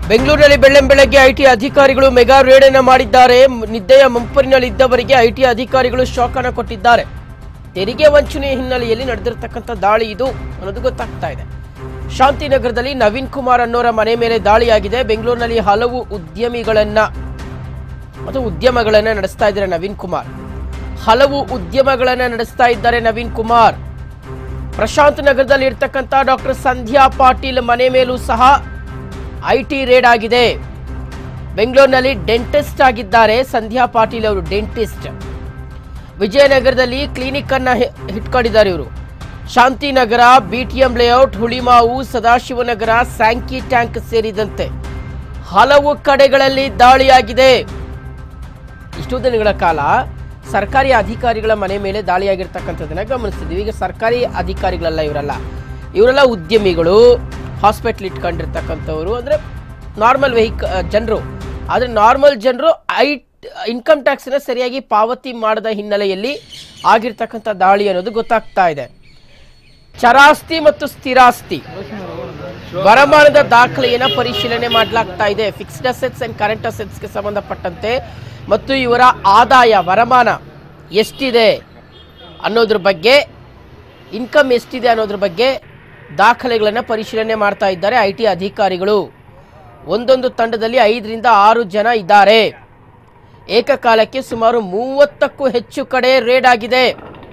ಬೆಂಗಳೂರಿನಲ್ಲಿ ಬೆಳ್ಳಂಬೆಳಗ್ಗೆ ಐಟಿ ಅಧಿಕಾರಿಗಳು ಮೆಗಾ ರೇಡ್ ಅನ್ನ ಮಾಡಿದ್ದಾರೆ ಮ್- ನಿದ್ದೆಯ ಮುಂಪರಿನಲ್ಲಿದ್ದವರಿಗೆ ಐಟಿ ಅಧಿಕಾರಿಗಳು ಶಾಕ್ ಅನ್ನ ಕೊಟ್ಟಿದ್ದಾರೆ ತೆರಿಗೆ ವಂಚನೆ ಹಿನ್ನೆಲೆಯಲ್ಲಿ ನಡೆದಿರತಕ್ಕಂಥ ದಾಳಿ ಇದು ಅನ್ನೋದು ಗೊತ್ತಾಗ್ತಾ ಇದೆ ಶಾಂತಿನಗರದಲ್ಲಿ ನವೀನ್ ಕುಮಾರ್ ಅನ್ನೋರ ಮನೆ ಮೇಲೆ ದಾಳಿಯಾಗಿದೆ ಬೆಂಗಳೂರಿನಲ್ಲಿ ಹಲವು ಉದ್ಯಮಿಗಳನ್ನ ಮತ್ತು ಉದ್ಯಮಗಳನ್ನ ನಡೆಸ್ತಾ ಇದ್ದಾರೆ ನವೀನ್ ಕುಮಾರ್ ಹಲವು ಉದ್ಯಮಗಳನ್ನ ನಡೆಸ್ತಾ ಇದ್ದಾರೆ ನವೀನ್ ಕುಮಾರ್ ಪ್ರಶಾಂತ್ ನಗರದಲ್ಲಿ ಇರ್ತಕ್ಕಂಥ ಡಾಕ್ಟರ್ ಸಂಧ್ಯಾ ಪಾಟೀಲ್ ಮನೆ ಮೇಲೂ ಸಹ ಐ ಟಿ ರೇಡ್ ಆಗಿದೆ ಬೆಂಗಳೂರಿನಲ್ಲಿ ಡೆಂಟಿಸ್ಟ್ ಆಗಿದ್ದಾರೆ ಸಂಧ್ಯಾ ಪಾಟೀಲ್ ಅವರು ಡೆಂಟಿಸ್ಟ್ ವಿಜಯನಗರದಲ್ಲಿ ಕ್ಲಿನಿಕ್ ಅನ್ನ ಹಿ- ಇಟ್ಕೊಂಡಿದ್ದಾರೆ ಇವರು Shantinagar BTM layout Hulimavu Sadashivanagar Sankey tank ಸೇರಿದಂತೆ ಹಲವು ಕಡೆಗಳಲ್ಲಿ ದಾಳಿಯಾಗಿದೆ ಇಷ್ಟು ದಿನಗಳ ಕಾಲ ಸರ್ಕಾರಿ ಅಧಿಕಾರಿಗಳ ಮನೆ ಮೇಲೆ ದಾಳಿಯಾಗಿರ್ತಕ್ಕಂಥದ್ದನ್ನ ಗಮನಿಸ್ತಿದ್ವಿ ಈಗ ಸರ್ಕಾರಿ ಅಧಿಕಾರಿಗಳಲ್ಲ ಇವರೆಲ್ಲ ಇವರೆಲ್ಲ ಉದ್ಯಮಿಗಳು ಹಾಸ್ಪಿಟ್ಲ್ ಇಟ್ಕೊಂಡಿರ್ತಕ್ಕಂಥವ್ರು ಅಂದರೆ ನಾರ್ಮಲ್ ವೆಹಿಕ ಜನರು ಆದರೆ ನಾರ್ಮಲ್ ಜನರು ಐ ಇನ್ಕಮ್ ಟ್ಯಾಕ್ಸ್ನ ಸರಿಯಾಗಿ ಪಾವತಿ ಮಾಡದ ಹಿನ್ನೆಲೆಯಲ್ಲಿ ಆಗಿರ್ತಕ್ಕಂಥ ದಾಳಿ ಅನ್ನೋದು ಗೊತ್ತಾಗ್ತಾ ಇದೆ ಚರಾಸ್ತಿ ಮತ್ತು ಸ್ಥಿರಾಸ್ತಿ ವರಮಾನದ ದಾಖಲೆಯನ್ನ ಪರಿಶೀಲನೆ ಮಾಡಲಾಗ್ತಾ ಇದೆ ಫಿಕ್ಸ್ಡ್ ಅಸೆಟ್ಸ್ ಅಂಡ್ ಕರೆಂಟ್ ಅಸೆಟ್ಸ್ಗೆ ಸಂಬಂಧಪಟ್ಟಂತೆ ಮತ್ತು ಇವರ ಆದಾಯ ವರಮಾನ ಎಷ್ಟಿದೆ ಅನ್ನೋದ್ರ ಬಗ್ಗೆ ಇನ್ಕಮ್ ಎಷ್ಟಿದೆ ಅನ್ನೋದ್ರ ಬಗ್ಗೆ ದಾಖಲೆಗಳನ್ನು ಪರಿಶೀಲನೆ ಮಾಡ್ತಾ ಇದ್ದಾರೆ ಐ ಟಿ ಅಧಿಕಾರಿಗಳು ಒಂದೊಂದು ತಂಡದಲ್ಲಿ ಐದರಿಂದ ಆರು ಜನ ಇದ್ದಾರೆ ಏಕಕಾಲಕ್ಕೆ ಸುಮಾರು ಮೂವತ್ತಕ್ಕೂ ಹೆಚ್ಚು ಕಡೆ ರೇಡ್ ಆಗಿದೆ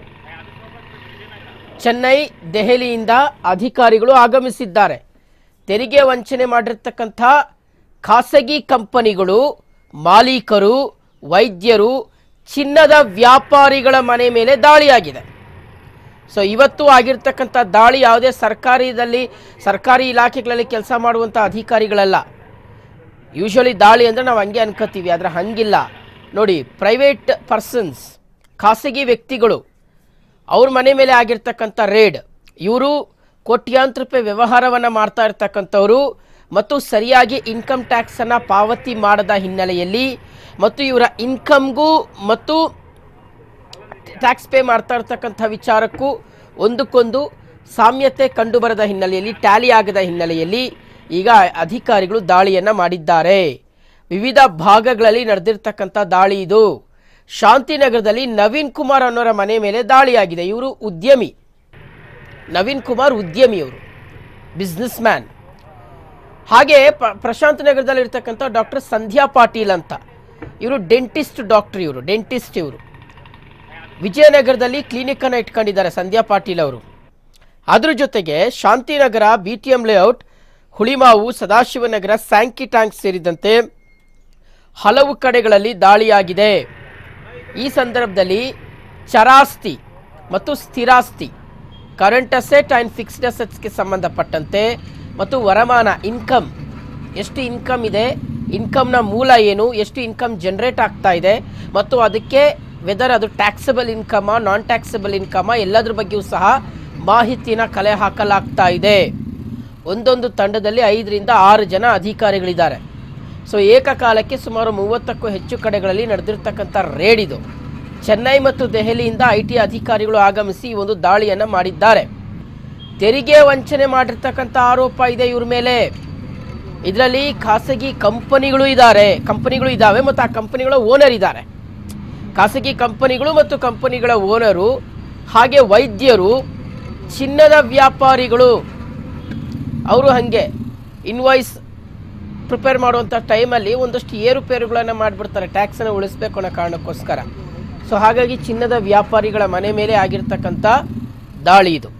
ಚೆನ್ನೈ ದೆಹಲಿಯಿಂದ ಅಧಿಕಾರಿಗಳು ಆಗಮಿಸಿದ್ದಾರೆ ತೆರಿಗೆ ವಂಚನೆ ಮಾಡಿರ್ತಕ್ಕಂಥ ಖಾಸಗಿ ಕಂಪನಿಗಳು ಮಾಲೀಕರು ವೈದ್ಯರು ಚಿನ್ನದ ವ್ಯಾಪಾರಿಗಳ ಮನೆ ಮೇಲೆ ದಾಳಿಯಾಗಿದೆ ಸೊ ಇವತ್ತು ಆಗಿರ್ತಕ್ಕಂಥ ದಾಳಿ ಯಾವುದೇ ಸರ್ಕಾರದಲ್ಲಿ ಸರ್ಕಾರಿ ಇಲಾಖೆಗಳಲ್ಲಿ ಕೆಲಸ ಮಾಡುವಂಥ ಅಧಿಕಾರಿಗಳಲ್ಲ ಯೂಶ್ವಲಿ ದಾಳಿ ಅಂದರೆ ನಾವು ಹಂಗೆ ಅನ್ಕೋತೀವಿ ಆದರೆ ಹಂಗಿಲ್ಲ ನೋಡಿ ಪ್ರೈವೇಟ್ ಪರ್ಸನ್ಸ್ ಖಾಸಗಿ ವ್ಯಕ್ತಿಗಳು ಅವ್ರ ಮನೆ ಮೇಲೆ ಆಗಿರ್ತಕ್ಕಂಥ ರೇಡ್ ಇವರು ಕೋಟ್ಯಾಂತರ ರೂಪಾಯಿ ವ್ಯವಹಾರವನ್ನು ಮಾಡ್ತಾ ಇರ್ತಕ್ಕಂಥವ್ರು ಮತ್ತು ಸರಿಯಾಗಿ ಇನ್ಕಮ್ ಟ್ಯಾಕ್ಸನ್ನು ಪಾವತಿ ಮಾಡದ ಹಿನ್ನೆಲೆಯಲ್ಲಿ ಮತ್ತು ಇವರ ಇನ್ಕಮ್ಗೂ ಮತ್ತು ಟ್ಯಾಕ್ಸ್ ಪೇ ಮಾಡ್ತಾ ಇರ್ತಕ್ಕಂಥ ವಿಚಾರಕ್ಕೂ ಒಂದಕ್ಕೊಂದು ಸಾಮ್ಯತೆ ಕಂಡುಬರದ ಹಿನ್ನೆಲೆಯಲ್ಲಿ ಟ್ಯಾಲಿ ಆಗದ ಹಿನ್ನೆಲೆಯಲ್ಲಿ ಈಗ ಅಧಿಕಾರಿಗಳು ದಾಳಿಯನ್ನು ಮಾಡಿದ್ದಾರೆ ವಿವಿಧ ಭಾಗಗಳಲ್ಲಿ ನಡೆದಿರ್ತಕ್ಕಂಥ ದಾಳಿ ಇದು ಶಾಂತಿನಗರದಲ್ಲಿ ನವೀನ್ ಕುಮಾರ್ ಅನ್ನೋರ ಮನೆ ಮೇಲೆ ದಾಳಿಯಾಗಿದೆ ಇವರು ಉದ್ಯಮಿ ನವೀನ್ ಕುಮಾರ್ ಉದ್ಯಮಿ ಅವರು ಬಿಸ್ನೆಸ್ ಮ್ಯಾನ್ ಹಾಗೆ ಪ- ಪ್ರಶಾಂತ್ ನಗರದಲ್ಲಿ ಇರ್ತಕ್ಕಂಥ ಡಾಕ್ಟರ್ ಸಂಧ್ಯಾ ಪಾಟೀಲ್ ಅಂತ ಇವರು ಡೆಂಟಿಸ್ಟ್ ಡಾಕ್ಟರ್ ಇವರು ಡೆಂಟಿಸ್ಟ್ ಇವರು ವಿಜಯನಗರದಲ್ಲಿ ಕ್ಲಿನಿಕ್ ಅನ್ನು ಇಟ್ಕೊಂಡಿದ್ದಾರೆ ಸಂಧ್ಯಾ ಪಾಟೀಲ್ ಅವರು ಅದ್ರ ಜೊತೆಗೆ Shantinagar B T M layout Hulimavu Sadashivanagar Sankey tank ಸೇರಿದಂತೆ ಹಲವು ಕಡೆಗಳಲ್ಲಿ ದಾಳಿಯಾಗಿದೆ ಈ ಸಂದರ್ಭದಲ್ಲಿ ಚರಾಸ್ತಿ ಮತ್ತು ಸ್ಥಿರಾಸ್ತಿ ಕರೆಂಟ್ ಅಸೆಟ್ ಆ್ಯಂಡ್ ಫಿಕ್ಸ್ಡ್ ಅಸೆಟ್ಸ್ಗೆ ಸಂಬಂಧಪಟ್ಟಂತೆ ಮತ್ತು ವರಮಾನ ಇನ್ಕಮ್ ಎಷ್ಟು ಇನ್ಕಮ್ ಇದೆ ಇನ್ಕಮ್ನ ಮೂಲ ಏನು ಎಷ್ಟು ಇನ್ಕಮ್ ಜನರೇಟ್ ಆಗ್ತಾ ಇದೆ ಮತ್ತು ಅದಕ್ಕೆ ವೆದರ್ ಅದು taxable income non taxable income ಎಲ್ಲದ್ರ ಬಗ್ಗೆಯೂ ಸಹ ಮಾಹಿತಿನ ಕಲೆ ಹಾಕಲಾಗ್ತಾ ಇದೆ ಒಂದೊಂದು ತಂಡದಲ್ಲಿ ಐದರಿಂದ ಆರು ಜನ ಅಧಿಕಾರಿಗಳಿದ್ದಾರೆ ಸೊ ಏಕಕಾಲಕ್ಕೆ ಸುಮಾರು ಮೂವತ್ತಕ್ಕೂ ಹೆಚ್ಚು ಕಡೆಗಳಲ್ಲಿ ನಡೆದಿರ್ತಕ್ಕಂಥ ರೇಡ್ ಇದು ಚೆನ್ನೈ ಮತ್ತು ದೆಹಲಿಯಿಂದ ಐ ಟಿ ಅಧಿಕಾರಿಗಳು ಆಗಮಿಸಿ ಈ ಒಂದು ದಾಳಿಯನ್ನು ಮಾಡಿದ್ದಾರೆ ತೆರಿಗೆ ವಂಚನೆ ಮಾಡಿರ್ತಕ್ಕಂಥ ಆರೋಪ ಇದೆ ಇವ್ರ ಮೇಲೆ ಇದರಲ್ಲಿ ಖಾಸಗಿ ಕಂಪನಿಗಳು ಇದ್ದಾರೆ ಕಂಪನಿಗಳು ಇದ್ದಾವೆ ಮತ್ತು ಆ ಕಂಪನಿಗಳ ಓನರ್ ಇದ್ದಾರೆ ಖಾಸಗಿ ಕಂಪನಿಗಳು ಮತ್ತು ಕಂಪನಿಗಳ ಓನರು ಹಾಗೆ ವೈದ್ಯರು ಚಿನ್ನದ ವ್ಯಾಪಾರಿಗಳು ಅವರು ಹಾಗೆ ಇನ್ವಾಯ್ಸ್ ಪ್ರಿಪೇರ್ ಮಾಡುವಂಥ ಟೈಮಲ್ಲಿ ಒಂದಷ್ಟು ಏರುಪೇರುಗಳನ್ನು ಮಾಡಿಬಿಡ್ತಾರೆ ಟ್ಯಾಕ್ಸನ್ನು ಉಳಿಸ್ಬೇಕು ಅನ್ನೋ ಕಾರಣಕ್ಕೋಸ್ಕರ ಸೊ ಹಾಗಾಗಿ ಚಿನ್ನದ ವ್ಯಾಪಾರಿಗಳ ಮನೆ ಮೇಲೆ ಆಗಿರ್ತಕ್ಕಂಥ ದಾಳಿ ಇದು